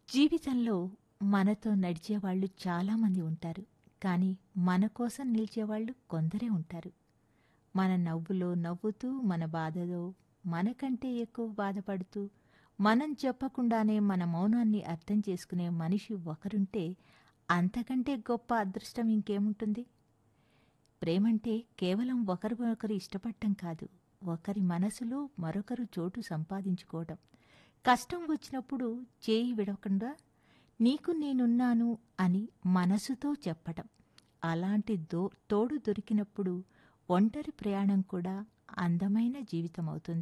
జీవితంలో మనతో నడిచేవాళ్ళు చాలామంది ఉంటారు కానీ మన కోసం నిలిచేవాళ్ళు కొందరే ఉంటారు మన నవ్వులో నవ్వుతూ మన బాధలో మనకంటే ఎక్కువ బాధపడుతూ మనం చెప్పకుండానే మన మౌనాన్ని అర్థం చేసుకునే మనిషి ఒకరుంటే అంతకంటే గొప్ప అదృష్టం ఇంకేముంటుంది ప్రేమంటే కేవలం ఒకరు ఒకరు ఇష్టపడటం కాదు ఒకరి మనసులో మరొకరు చోటు సంపాదించుకోవడం కష్టం వచ్చినప్పుడు చేయి విడవకుండా నీకు నేనున్నాను అని మనసుతో చెప్పటం అలాంటి దో తోడు దొరికినప్పుడు ఒంటరి ప్రయాణం కూడా అందమైన జీవితం అవుతుంది